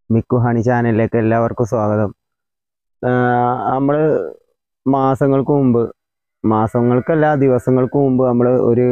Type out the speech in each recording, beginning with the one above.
Miku honey ചാനലിലേക്ക് എല്ലാവർക്കും സ്വാഗതം നമ്മൾ മാസങ്ങൾക്ക് മുമ്പ് മാസങ്ങൾക്കല്ല ദിവസങ്ങൾക്ക് മുമ്പ് നമ്മൾ ഒരു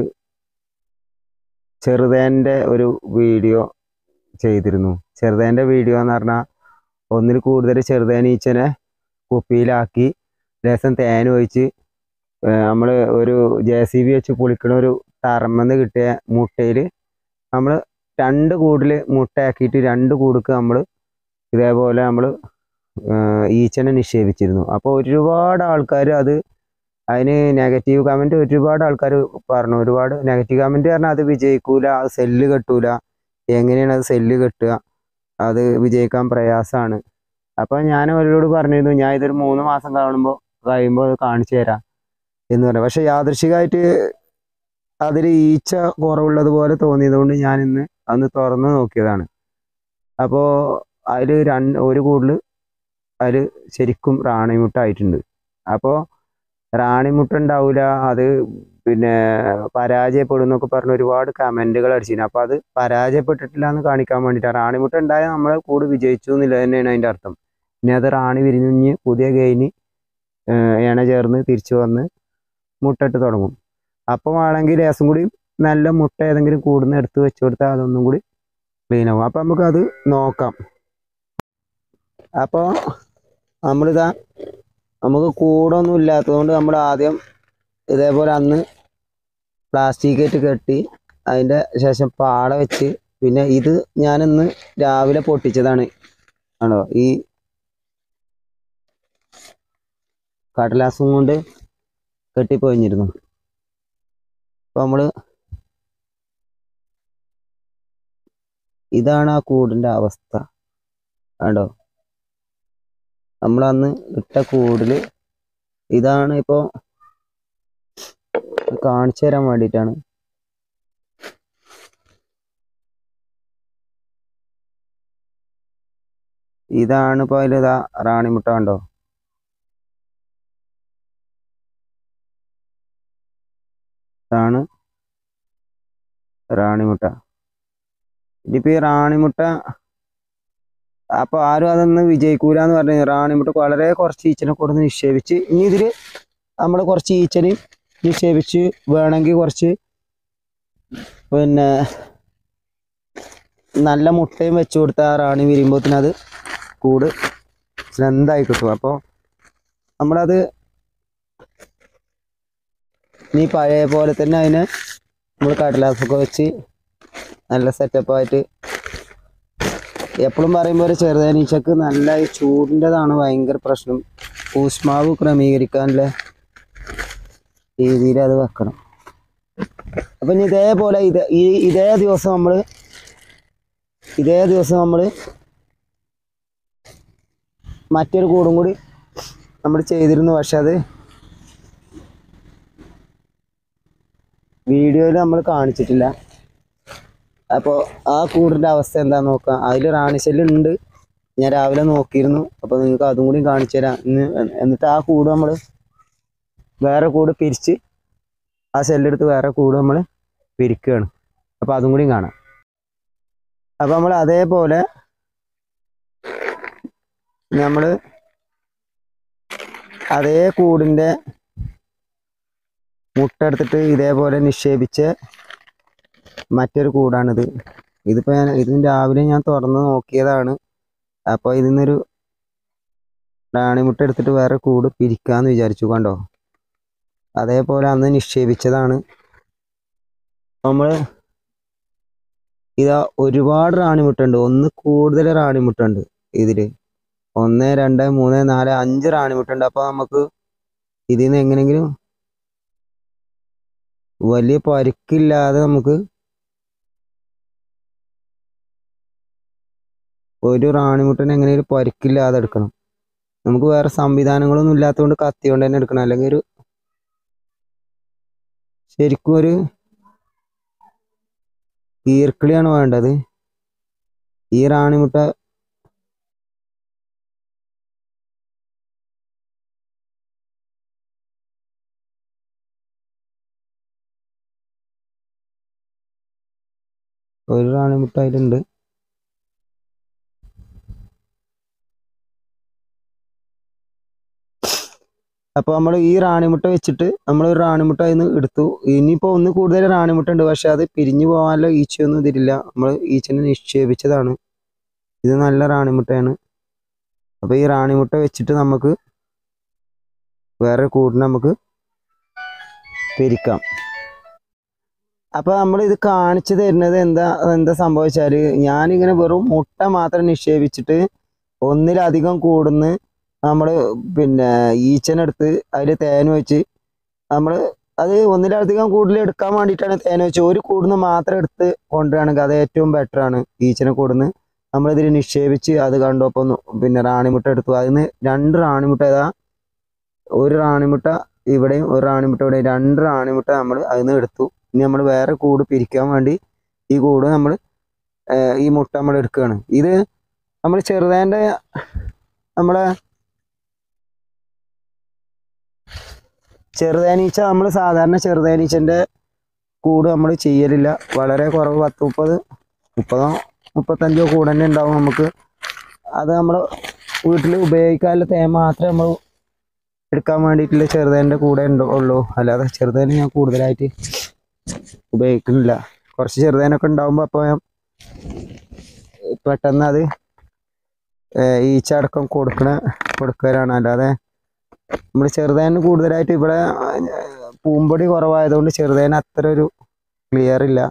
ചെറുതേൻ്റെ ഒരു വീഡിയോ ചെയ്തിരുന്നു ചെറുതേൻ്റെ വീഡിയോ എന്ന് പറഞ്ഞാൽ ഒന്നിൽ കൂടുതൽ ചെറുതേനീച്ചനെ കുപ്പിയിലാക്കി ലേശം തേൻ ഒഴിച്ച് നമ്മൾ ഒരു ജെ സി ബി വെച്ച് പൊളിക്കണ ഒരു തറമെന്ന് കിട്ടിയ മുട്ടയിൽ നമ്മൾ രണ്ട് കൂടിൽ മുട്ടയാക്കിയിട്ട് രണ്ട് കൂടുക്ക് നമ്മൾ ഇതേപോലെ നമ്മൾ ഈച്ചനെ നിക്ഷേപിച്ചിരുന്നു അപ്പോൾ ഒരുപാട് ആൾക്കാർ അത് അതിന് നെഗറ്റീവ് കമൻറ്റ് ഒരുപാട് ആൾക്കാർ പറഞ്ഞു ഒരുപാട് നെഗറ്റീവ് കമൻറ്റ് പറഞ്ഞാൽ അത് വിജയിക്കൂല അത് സെല്ല് കെട്ടൂല എങ്ങനെയാണ് അത് സെല്ല് കെട്ടുക അത് വിജയിക്കാൻ പ്രയാസമാണ് അപ്പോൾ ഞാൻ അവരോട് പറഞ്ഞിരുന്നു ഞാൻ ഇതൊരു മൂന്ന് മാസം കാണുമ്പോൾ കഴിയുമ്പോൾ അത് കാണിച്ചു തരാം എന്ന് പറഞ്ഞു പക്ഷേ യാദൃശികമായിട്ട് അതിൽ ഈച്ച കുറവുള്ളതുപോലെ തോന്നിയതുകൊണ്ട് ഞാൻ ഇന്ന് അന്ന് തുറന്ന് നോക്കിയതാണ് അപ്പോൾ അതിൽ രണ്ട് ഒരു കൂടുതൽ അതിൽ ശരിക്കും റാണിമുട്ടായിട്ടുണ്ട് അപ്പോൾ റാണിമുട്ട ഉണ്ടാവില്ല അത് പിന്നെ പരാജയപ്പെടും എന്നൊക്കെ പറഞ്ഞ് ഒരുപാട് കമൻറ്റുകൾ അടിച്ചിരുന്നു അപ്പോൾ അത് പരാജയപ്പെട്ടിട്ടില്ല എന്ന് കാണിക്കാൻ വേണ്ടിയിട്ടാണ് റാണിമുട്ട ഉണ്ടായാൽ നമ്മളെ കൂട് വിജയിച്ചു എന്നില്ല തന്നെയാണ് അതിൻ്റെ അർത്ഥം ഇനി അത് റാണി വിരിഞ്ഞ് പുതിയ ഗെയിന് ഇണ ചേർന്ന് തിരിച്ചു വന്ന് മുട്ടയിട്ട് തുടങ്ങും അപ്പം ആണെങ്കിൽ ലേസം കൂടി നല്ല മുട്ട ഏതെങ്കിലും കൂടുന്ന എടുത്ത് വെച്ച് കൊടുത്താൽ അതൊന്നും കൂടി ക്ലീൻ ആവും അപ്പം നമുക്കത് നോക്കാം അപ്പോൾ നമ്മളിതാ നമുക്ക് കൂടൊന്നും ഇല്ലാത്തതുകൊണ്ട് നമ്മൾ ആദ്യം ഇതേപോലെ അന്ന് പ്ലാസ്റ്റിക് ആയിട്ട് കെട്ടി അതിൻ്റെ ശേഷം പാട വെച്ച് പിന്നെ ഇത് ഞാനിന്ന് രാവിലെ പൊട്ടിച്ചതാണ് ആണോ ഈ കടലാസും കൊണ്ട് കെട്ടിപ്പൊഴിഞ്ഞിരുന്നു അപ്പോൾ നമ്മൾ ഇതാണ് ആ കൂടിൻ്റെ അവസ്ഥ കണ്ടോ നമ്മളന്ന് ഇട്ട കൂടിൽ ഇതാണ് ഇപ്പോൾ കാണിച്ചു തരാൻ വേണ്ടിയിട്ടാണ് ഇതാണ് ഇപ്പോൾ അതിൽ ഇതാ റാണിമുട്ട കണ്ടോ ഇതാണ് റാണിമുട്ട ഇനിയിപ്പോൾ ഈ റാണിമുട്ട അപ്പോൾ ആരും അതൊന്നും വിജയിക്കൂല എന്ന് പറഞ്ഞു റാണിമുട്ട വളരെ കുറച്ച് ഈച്ചനെ കൊടുന്ന് നിക്ഷേപിച്ച് ഇനി ഇതിൽ നമ്മൾ കുറച്ച് ഈച്ചനെയും നിക്ഷേപിച്ച് വേണമെങ്കിൽ കുറച്ച് പിന്നെ നല്ല മുട്ടയും വെച്ച് കൊടുത്താൽ റാണി വിരിയുമ്പോഴത്തേന് അത് കൂട് സ്ലെന്തായി കിട്ടും അപ്പോൾ നമ്മളത് ഇനി പഴയ പോലെ തന്നെ അതിനെ നമ്മൾ കടലാസൊക്കെ വെച്ച് നല്ല സെറ്റപ്പായിട്ട് എപ്പോഴും പറയുമ്പോൾ ഒരു ചെറുതേനീച്ചക്ക് നല്ല ഈ ചൂടിൻ്റെതാണ് ഭയങ്കര പ്രശ്നം ഊഷ്മാവ് ക്രമീകരിക്കാനുള്ള രീതിയിൽ അത് വെക്കണം അപ്പം ഇനി ഇതേപോലെ ഇത് ഈ ഇതേ ദിവസം നമ്മൾ ഇതേ ദിവസം നമ്മൾ മറ്റൊരു കൂടും കൂടി നമ്മൾ ചെയ്തിരുന്നു പക്ഷെ അത് വീഡിയോയിൽ നമ്മൾ കാണിച്ചിട്ടില്ല അപ്പോൾ ആ കൂടിൻ്റെ അവസ്ഥ എന്താന്ന് നോക്കാം അതിൽ റാണിശല്യം ഉണ്ട് ഞാൻ രാവിലെ നോക്കിയിരുന്നു അപ്പോൾ നിങ്ങൾക്ക് അതും കൂടി കാണിച്ചു തരാം ഇന്ന് എന്നിട്ട് ആ കൂട് നമ്മൾ വേറെ കൂട് പിരിച്ച് ആ സെല്ലെടുത്ത് വേറെ കൂട് നമ്മൾ പിരിക്കുകയാണ് അപ്പോൾ അതും കൂടി കാണാം അപ്പോൾ നമ്മൾ അതേപോലെ നമ്മൾ അതേ കൂടിൻ്റെ മുട്ട എടുത്തിട്ട് ഇതേപോലെ നിക്ഷേപിച്ച് മറ്റൊരു കൂടാണിത് ഇതിപ്പോൾ ഞാൻ ഇതിന് രാവിലെ ഞാൻ തുറന്ന് നോക്കിയതാണ് അപ്പോൾ ഇതിൽ നിന്നൊരു റാണിമുട്ട എടുത്തിട്ട് വേറെ കൂട് പിരിക്കാന്ന് വിചാരിച്ചു കണ്ടോ അതേപോലെ അന്ന് നിക്ഷേപിച്ചതാണ് നമ്മൾ ഇതാ ഒരുപാട് റാണിമുട്ട ഉണ്ട് ഒന്ന് കൂടുതൽ റാണിമുട്ട ഉണ്ട് ഇതിൽ ഒന്ന് രണ്ട് മൂന്ന് നാല് അഞ്ച് റാണിമുട്ട ഉണ്ട് അപ്പോൾ നമുക്ക് ഇതിൽ നിന്ന് എങ്ങനെയെങ്കിലും വലിയ പരിക്കില്ലാതെ നമുക്ക് ഒരു റാണിമുട്ടനെ എങ്ങനെയും പരിക്കില്ലാതെ എടുക്കണം നമുക്ക് വേറെ സംവിധാനങ്ങളൊന്നും ഇല്ലാത്തതുകൊണ്ട് കത്തി കൊണ്ട് തന്നെ എടുക്കണം അല്ലെങ്കിൽ ഒരു ശരിക്കും ഒരു ഈർക്കിളിയാണ് വേണ്ടത് ഈ റാണിമുട്ട ഒരു റാണിമുട്ട അതിലുണ്ട് അപ്പോൾ നമ്മൾ ഈ റാണിമുട്ട വെച്ചിട്ട് നമ്മൾ ഒരു റാണിമുട്ട അതിൽ നിന്ന് എടുത്തു ഇനിയിപ്പോൾ ഒന്ന് കൂടുതൽ റാണിമുട്ട ഉണ്ട് പക്ഷെ അത് പിരിഞ്ഞു പോകാനുള്ള ഈച്ചയൊന്നും ഇതിലില്ല നമ്മൾ ഈച്ചനെ നിക്ഷേപിച്ചതാണ് ഇത് നല്ല റാണിമുട്ടയാണ് അപ്പോൾ ഈ റാണിമുട്ട വെച്ചിട്ട് നമുക്ക് വേറെ കൂടിന് നമുക്ക് പിരിക്കാം അപ്പോൾ നമ്മൾ ഇത് കാണിച്ചു തരുന്നത് എന്താ എന്താ സംഭവിച്ചാൽ ഞാനിങ്ങനെ വെറും മുട്ട മാത്രം നിക്ഷേപിച്ചിട്ട് ഒന്നിലധികം കൂടുന്ന് നമ്മൾ പിന്നെ ഈച്ചനെടുത്ത് അതിൽ തേൻ വെച്ച് നമ്മൾ അത് ഒന്നിലധികം കൂടുതൽ എടുക്കാൻ വേണ്ടിയിട്ടാണ് തേൻ വെച്ച് ഒരു കൂടുന്ന് മാത്രം എടുത്ത് കൊണ്ടുവരികയാണെങ്കിൽ അത് ഏറ്റവും ബെറ്റർ ആണ് ഈച്ചനെ കൂടുന്ന് നമ്മളിതിൽ നിക്ഷേപിച്ച് അത് കണ്ടപ്പോൾ ഒന്ന് പിന്നെ റാണിമുട്ട എടുത്തു അതിന് രണ്ട് റാണിമുട്ട ഏതാ ഒരു റാണിമുട്ട ഇവിടെയും ഒരു റാണിമുട്ട ഇവിടെയും രണ്ട് റാണിമുട്ട നമ്മൾ അതിൽ നിന്ന് എടുത്തു ഇനി നമ്മൾ വേറെ കൂട് പിരിക്കാൻ വേണ്ടി ഈ കൂട് നമ്മൾ ഈ മുട്ട നമ്മൾ എടുക്കുകയാണ് ഇത് നമ്മൾ ചെറുതേൻ്റെ നമ്മളെ ചെറുതേനീച്ച നമ്മൾ സാധാരണ ചെറുതേനീച്ചൻ്റെ കൂട് നമ്മൾ ചെയ്യലില്ല വളരെ കുറവ് പത്ത് മുപ്പത് മുപ്പതോ മുപ്പത്തഞ്ചോ കൂട് തന്നെ ഉണ്ടാവും നമുക്ക് അത് നമ്മൾ വീട്ടിൽ ഉപയോഗിക്കാനുള്ള തേൻ മാത്രമേ നമ്മൾ എടുക്കാൻ വേണ്ടിയിട്ടുള്ള ചെറുതേൻ്റെ കൂടെ ഉണ്ടോ ഉള്ളൂ അല്ലാതെ ചെറുതേന് ഞാൻ കൂടുതലായിട്ട് ഉപയോഗിക്കുന്നില്ല കുറച്ച് ചെറുതേനൊക്കെ ഉണ്ടാകുമ്പോൾ അപ്പോൾ ഞാൻ പെട്ടെന്ന് അത് ഏർ ഈച്ച അടക്കം കൊടുക്കണ കൊടുക്കലാണ് അല്ലാതെ നമ്മൾ ചെറുതേന് കൂടുതലായിട്ട് ഇവിടെ ഏർ പൂമ്പൊടി കുറവായതുകൊണ്ട് ചെറുതേന് അത്ര ഒരു ക്ലിയർ ഇല്ല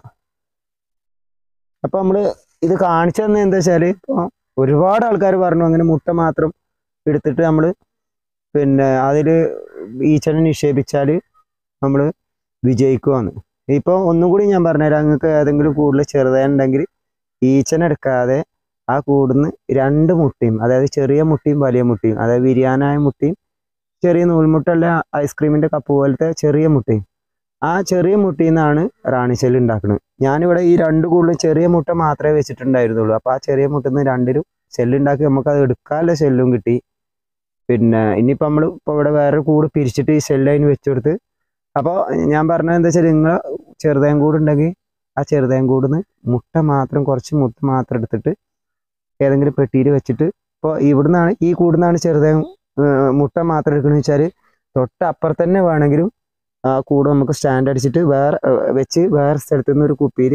അപ്പം നമ്മൾ ഇത് കാണിച്ചു തന്നെ എന്താ വെച്ചാൽ ഇപ്പോൾ ഒരുപാട് ആൾക്കാർ പറഞ്ഞു അങ്ങനെ മുട്ട മാത്രം എടുത്തിട്ട് നമ്മൾ പിന്നെ അതിൽ ഈച്ചനെ നിക്ഷേപിച്ചാൽ നമ്മൾ വിജയിക്കുവാന്ന് ഇപ്പോൾ ഒന്നും കൂടി ഞാൻ പറഞ്ഞുതരാം നിങ്ങൾക്ക് ഏതെങ്കിലും കൂടുതൽ ചെറുതായിട്ടുണ്ടെങ്കിൽ ഈച്ചനെ എടുക്കാതെ ആ കൂടുന്ന് രണ്ട് മുട്ടയും അതായത് ചെറിയ മുട്ടയും വലിയ മുട്ടയും അതായത് വിരിയാനായ മുട്ടയും ചെറിയ നൂൽമുട്ടല്ല ഐസ്ക്രീമിൻ്റെ കപ്പ് പോലത്തെ ചെറിയ മുട്ടയും ആ ചെറിയ മുട്ടയിൽ നിന്നാണ് റാണിശല്യം ഉണ്ടാക്കുന്നത് ഞാനിവിടെ ഈ രണ്ട് കൂടുതലും ചെറിയ മുട്ട മാത്രമേ വെച്ചിട്ടുണ്ടായിരുന്നുള്ളൂ അപ്പോൾ ആ ചെറിയ മുട്ടയിൽ നിന്ന് രണ്ടിലും ഷെല്ലുണ്ടാക്കി നമുക്ക് അത് എടുക്കാനുള്ള ഷെല്ലും കിട്ടി പിന്നെ ഇനിയിപ്പോൾ നമ്മൾ ഇപ്പോൾ ഇവിടെ വേറെ കൂട് പിരിച്ചിട്ട് ഈ ഷെല്ല് അതിന് വെച്ചുകൊടുത്ത് അപ്പോൾ ഞാൻ പറഞ്ഞത് എന്താ വെച്ചാൽ നിങ്ങൾ ചെറുതേൻ കൂടുണ്ടെങ്കിൽ ആ ചെറുതേൻ കൂടുന്ന് മുട്ട മാത്രം കുറച്ച് മുട്ട മാത്രം എടുത്തിട്ട് ഏതെങ്കിലും പെട്ടിയിൽ വെച്ചിട്ട് ഇപ്പോൾ ഇവിടുന്നാണ് ഈ കൂടുന്നാണ് ചെറുതേൻ ഏർ മുട്ട മാത്രം എടുക്കണമെന്ന് വെച്ചാൽ തൊട്ട് അപ്പുറത്ത് തന്നെ വേണമെങ്കിലും ആ കൂട് നമുക്ക് സ്റ്റാൻഡ് അടിച്ചിട്ട് വേറെ ഏർ വെച്ച് വേറെ സ്ഥലത്ത് നിന്ന് ഒരു കുപ്പിയിൽ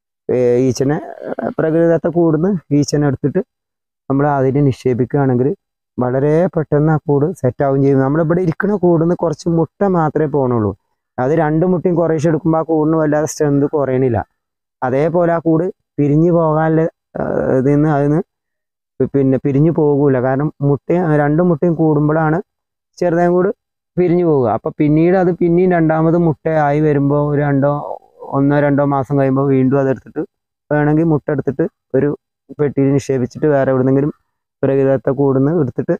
ഈച്ചനെ ഏർ പ്രകൃതിദത്ത കൂടുന്ന് ഈച്ചനെ എടുത്തിട്ട് നമ്മൾ അതിനെ നിക്ഷേപിക്കുകയാണെങ്കിൽ വളരെ പെട്ടെന്ന് ആ കൂട് സെറ്റ് ആവുകയും ചെയ്യും നമ്മളിവിടെ ഇരിക്കുന്ന കൂടുന്ന് കുറച്ച് മുട്ട മാത്രമേ പോകണുള്ളൂ അത് രണ്ട് മുട്ടയും കുറേശ്ശെ എടുക്കുമ്പോൾ ആ കൂടിന് വല്ലാതെ സ്ട്രെങ്ത് കുറയണില്ല അതേപോലെ ആ കൂട് പിരിഞ്ഞു പോകാനുള്ള ഏർ ഇതിൽ നിന്ന് അതിന് പിന്നെ പിരിഞ്ഞു പോകൂല കാരണം മുട്ടയും രണ്ട് മുട്ടയും കൂടുമ്പോഴാണ് ചെറുതായും കൂട് പിരിഞ്ഞു പോവുക അപ്പോൾ പിന്നീട് അത് പിന്നെയും രണ്ടാമത് മുട്ടയായി വരുമ്പോൾ ഒരു രണ്ടോ ഒന്നോ രണ്ടോ മാസം കഴിയുമ്പോൾ വീണ്ടും അതെടുത്തിട്ട് വേണമെങ്കിൽ മുട്ട എടുത്തിട്ട് ഒരു പെട്ടിയിൽ നിക്ഷേപിച്ചിട്ട് വേറെ എവിടെന്നെങ്കിലും പ്രകൃതത്തെ കൂടുന്ന് എടുത്തിട്ട്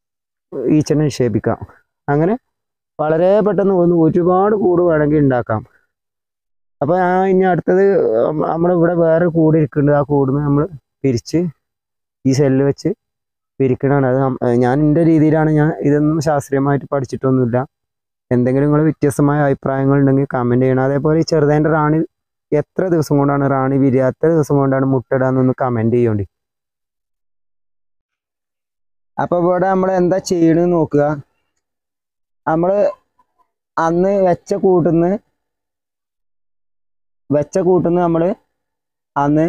ഈച്ചനെ നിക്ഷേപിക്കാം അങ്ങനെ വളരെ പെട്ടെന്ന് ഒന്ന് ഒരുപാട് കൂട് വേണമെങ്കിൽ ഉണ്ടാക്കാം അപ്പോൾ ഞാൻ ഇനി അടുത്തത് നമ്മളിവിടെ വേറെ കൂട് ഇരിക്കുന്നുണ്ട് ആ കൂടുന്ന് നമ്മൾ പിരിച്ച് ഈ സെല്ല് വെച്ച് പിരിക്കണതാണ് അത് നം- ഞാൻ എൻ്റെ രീതിയിലാണ് ഞാൻ ഇതൊന്നും ശാസ്ത്രീയമായിട്ട് പഠിച്ചിട്ടൊന്നുമില്ല എന്തെങ്കിലും നിങ്ങൾ വ്യത്യസ്തമായ അഭിപ്രായങ്ങൾ ഉണ്ടെങ്കിൽ കമൻറ്റ് ചെയ്യണം അതേപോലെ ഈ ചെറുതേൻ്റെ റാണി എത്ര ദിവസം കൊണ്ടാണ് റാണി വിരിയ എത്ര ദിവസം കൊണ്ടാണ് മുട്ടയിടാന്നൊന്ന് കമൻറ്റ് ചെയ്യോണ്ടി അപ്പോൾ ഇവിടെ നമ്മൾ എന്താ ചെയ്യണമെന്ന് നോക്കുക നമ്മൾ അന്ന് വെച്ച കൂട്ടുന്ന് വെച്ച കൂട്ടുന്ന് നമ്മൾ അന്ന്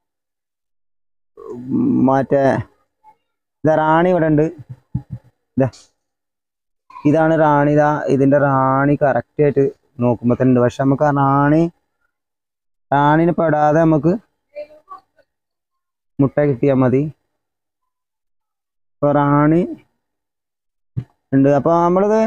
ഉം മറ്റേ ഇതാ റാണി ഇവിടെ ഉണ്ട് ഇതാ ഇതാണ് റാണി ഇതാ ഇതിൻ്റെ റാണി കറക്റ്റ് ആയിട്ട് നോക്കുമ്പോൾ തന്നെ ഉണ്ട് പക്ഷെ നമുക്ക് ആ റാണി റാണിന് പെടാതെ നമുക്ക് മുട്ട കിട്ടിയാൽ മതി ഇപ്പോൾ റാണി ഉണ്ട് അപ്പോൾ നമ്മളിത്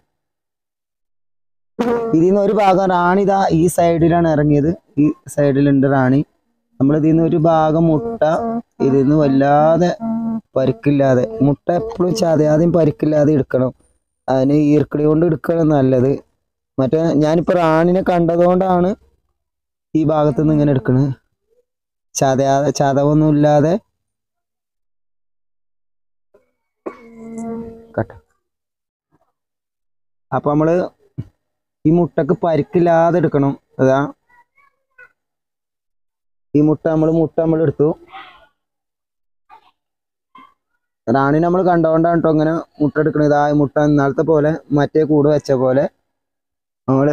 ഇതിൽ നിന്ന് ഒരു ഭാഗം റാണി ഇതാ ഈ സൈഡിലാണ് ഇറങ്ങിയത് ഈ സൈഡിലുണ്ട് റാണി നമ്മൾ ഇതിൽ നിന്ന് ഒരു ഭാഗം മുട്ട ഇതിൽ നിന്ന് വല്ലാതെ പരിക്കില്ലാതെ മുട്ട എപ്പോഴും ചതയാതെയും പരിക്കില്ലാതെ എടുക്കണം അതിന് ഈർക്കിളി കൊണ്ട് എടുക്കണം നല്ലത് മറ്റേ ഞാനിപ്പോൾ റാണിനെ കണ്ടതുകൊണ്ടാണ് ഈ ഭാഗത്ത് നിന്ന് ഇങ്ങനെ എടുക്കണത് ചതയാതെ ചതവൊന്നും ഇല്ലാതെ കട്ട അപ്പൊ നമ്മള് ഈ മുട്ടക്ക് പരിക്കില്ലാതെ എടുക്കണം അതാ ഈ മുട്ട നമ്മൾ മുട്ട നമ്മൾ എടുത്തു റാണി നമ്മൾ കണ്ടുകൊണ്ടാണ് കേട്ടോ ഇങ്ങനെ മുട്ട എടുക്കണത് ആ മുട്ട ഇന്നാളത്തെ പോലെ മറ്റേ കൂട് വെച്ച പോലെ നമ്മള്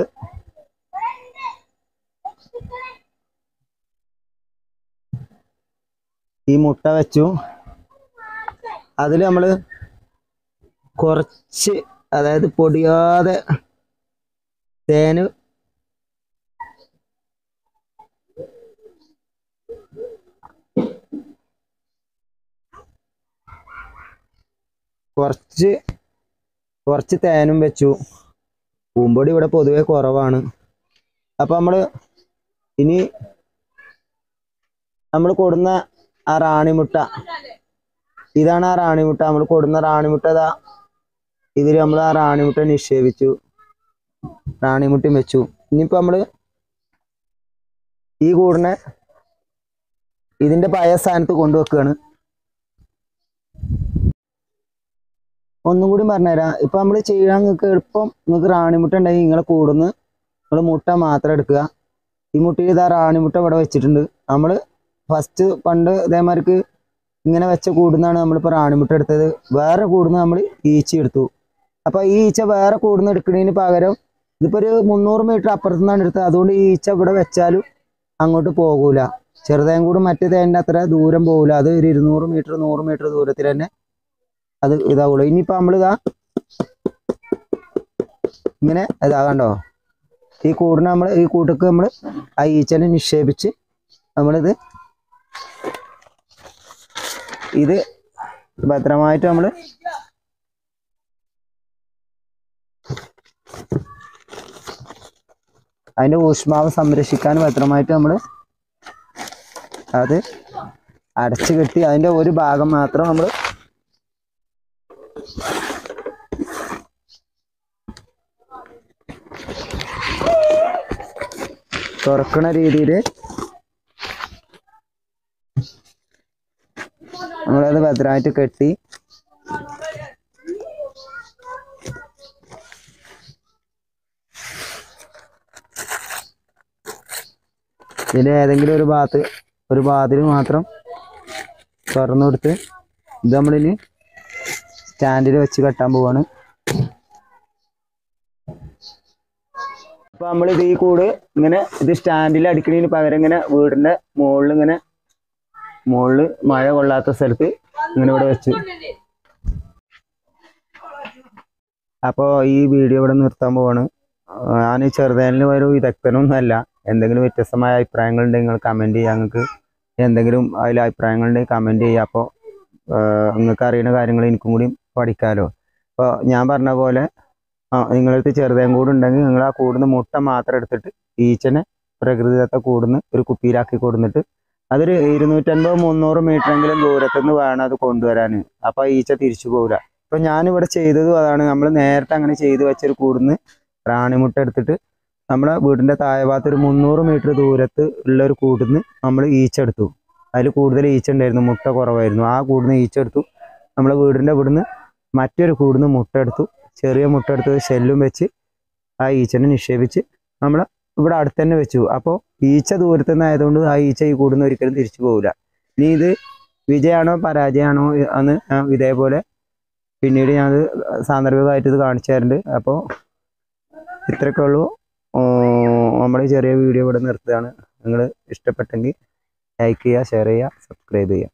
ഈ മുട്ട വെച്ചു അതിൽ നമ്മൾ കുറച്ച് അതായത് പൊടിയാതെ തേന് കുറച്ച് കുറച്ച് തേനും വെച്ചു പൂമ്പൊടി ഇവിടെ പൊതുവെ കുറവാണ് അപ്പം നമ്മൾ ഇനി നമ്മൾ കൊടുന്ന ആ റാണിമുട്ട ഇതാണ് ആ റാണിമുട്ട നമ്മൾ കൊടുന്ന റാണിമുട്ട ഇതാ ഇതിൽ നമ്മൾ ആ റാണിമുട്ട നിക്ഷേപിച്ചു റാണിമുട്ടയും വെച്ചു ഇനിയിപ്പോൾ നമ്മൾ ഈ കൂടിനെ ഇതിൻ്റെ പഴയ സ്ഥാനത്ത് കൊണ്ടുവെക്കുകയാണ് ഒന്നും കൂടി പറഞ്ഞുതരാം ഇപ്പം നമ്മൾ ചെയ്യാൻ നിങ്ങൾക്ക് എളുപ്പം നിങ്ങൾക്ക് റാണിമുട്ട ഉണ്ടെങ്കിൽ നിങ്ങളെ കൂടുന്ന് നിങ്ങൾ മുട്ട മാത്രം എടുക്കുക ഈ മുട്ടയിൽ ഇതാ റാണിമുട്ട ഇവിടെ വെച്ചിട്ടുണ്ട് നമ്മൾ ഫസ്റ്റ് പണ്ട് ഇതേമാതിരിക്ക് ഇങ്ങനെ വെച്ച കൂടുന്നാണ് നമ്മളിപ്പോൾ റാണിമുട്ട എടുത്തത് വേറെ കൂടുന്ന നമ്മൾ ഈച്ച എടുത്തു അപ്പോൾ ഈ ഈച്ച വേറെ കൂടുന്ന എടുക്കുന്നതിന് പകരം ഇതിപ്പോൾ ഒരു മുന്നൂറ് മീറ്റർ അപ്പുറത്തു നിന്നാണ് എടുത്തത് അതുകൊണ്ട് ഈ ഈച്ച ഇവിടെ വെച്ചാലും അങ്ങോട്ട് പോകൂല ചെറുതേം കൂട് മറ്റേ തേൻ്റെ അത്ര ദൂരം പോകില്ല അത് ഒരു ഇരുന്നൂറ് മീറ്റർ നൂറ് മീറ്റർ ദൂരത്തിൽ തന്നെ അത് ഇതാവുള്ളൂ ഇനിയിപ്പോൾ നമ്മളിതാ ഇങ്ങനെ ഇതാ കണ്ടോ ഈ കൂടിനെ നമ്മൾ ഈ കൂട്ടക്ക് നമ്മൾ ആ ഈച്ചനെ നിക്ഷേപിച്ച് നമ്മളിത് ഇത് ഭദ്രമായിട്ട് നമ്മൾ അതിൻ്റെ ഊഷ്മാവ് സംരക്ഷിക്കാൻ ഭദ്രമായിട്ട് നമ്മൾ അത് അടച്ചു കെട്ടി അതിൻ്റെ ഒരു ഭാഗം മാത്രം നമ്മൾ തുറക്കണ രീതിയിൽ നമ്മളത് ഭദ്രമായിട്ട് കെട്ടി ഇതിൻ്റെ ഏതെങ്കിലും ഒരു ഭാഗത്ത് ഒരു ഭാഗത്തിൽ മാത്രം തുറന്നു കൊടുത്ത് ഇത് നമ്മളിനി സ്റ്റാൻഡിൽ വെച്ച് കെട്ടാൻ പോവാണ് അപ്പൊ നമ്മൾ ഇത് ഈ കൂട് ഇങ്ങനെ ഇത് സ്റ്റാൻഡിൽ അടിക്കണതിന് പകരം ഇങ്ങനെ വീടിന്റെ മുകളിൽ ഇങ്ങനെ മുകളിൽ മഴ കൊള്ളാത്ത സ്ഥലത്ത് ഇങ്ങനെ ഇവിടെ വെച്ച് അപ്പോൾ ഈ വീഡിയോ ഇവിടെ നിർത്താൻ പോവാണ് ഞാൻ ചെറുതേനിൽ ഒരു വിദഗ്ധനൊന്നുമല്ല എന്തെങ്കിലും വ്യത്യസ്തമായ അഭിപ്രായങ്ങൾ ഉണ്ടെങ്കിൽ നിങ്ങൾ കമൻറ്റ് ചെയ്യുക നിങ്ങൾക്ക് എന്തെങ്കിലും അതിൽ അഭിപ്രായങ്ങൾ ഉണ്ടെങ്കിൽ കമൻറ്റ് ചെയ്യുക അപ്പോൾ നിങ്ങൾക്ക് അറിയുന്ന കാര്യങ്ങൾ എനിക്കും കൂടി പഠിക്കാമല്ലോ അപ്പോൾ ഞാൻ പറഞ്ഞ പോലെ ആ നിങ്ങളടുത്ത് ചെറുതേൻ കൂട് ഉണ്ടെങ്കിൽ നിങ്ങൾ ആ കൂടുന്ന മുട്ട മാത്രം എടുത്തിട്ട് ഈച്ചനെ പ്രകൃതിദത്ത കൂടുന്ന് ഒരു കുപ്പിയിലാക്കി കൊടുന്നിട്ട് അതൊരു ഇരുന്നൂറ്റൻപത് മുന്നൂറ് മീറ്റർ എങ്കിലും ദൂരത്തു നിന്ന് വേണം അത് കൊണ്ടുവരാൻ അപ്പോൾ ഈച്ച തിരിച്ചു പോകില്ല ഇപ്പം ഞാനിവിടെ ചെയ്തതും അതാണ് നമ്മൾ നേരത്തെ അങ്ങനെ ചെയ്ത് വെച്ചൊരു കൂടുന്ന് റാണിമുട്ട എടുത്തിട്ട് നമ്മളെ വീടിൻ്റെ താഴെ ഭാഗത്ത് ഒരു മുന്നൂറ് മീറ്റർ ദൂരത്ത് ഉള്ള ഒരു കൂടുന്ന് നമ്മൾ ഈച്ച എടുത്തു അതിൽ കൂടുതൽ ഈച്ച ഉണ്ടായിരുന്നു മുട്ട കുറവായിരുന്നു ആ കൂടുന്ന് ഈച്ച എടുത്തു നമ്മളെ വീടിൻ്റെ ഇവിടുന്ന് മറ്റൊരു കൂടുന്ന് മുട്ട എടുത്തു ചെറിയ മുട്ട എടുത്ത് ഷെല്ലും വെച്ച് ആ ഈച്ചനെ നിക്ഷേപിച്ച് നമ്മൾ ഇവിടെ അടുത്ത് തന്നെ വെച്ചു അപ്പോൾ ഈച്ച ദൂരത്തു നിന്നായതുകൊണ്ട് ആ ഈച്ച ഈ കൂടുന്ന ഒരിക്കലും തിരിച്ചു പോകില്ല ഇനി ഇത് വിജയമാണോ പരാജയമാണോ എന്ന് ഞാൻ ഇതേപോലെ പിന്നീട് ഞാനത് സാന്ദർഭികമായിട്ട് ഇത് കാണിച്ചു തരുന്നുണ്ട് അപ്പോൾ ഇത്രയൊക്കെ ഉള്ളൂ നമ്മൾ ചെറിയ വീഡിയോ ഇവിടെ നിർത്തുകയാണ് നിങ്ങൾ ഇഷ്ടപ്പെട്ടെങ്കിൽ ലൈക്ക് ചെയ്യുക ഷെയർ ചെയ്യുക സബ്സ്ക്രൈബ് ചെയ്യുക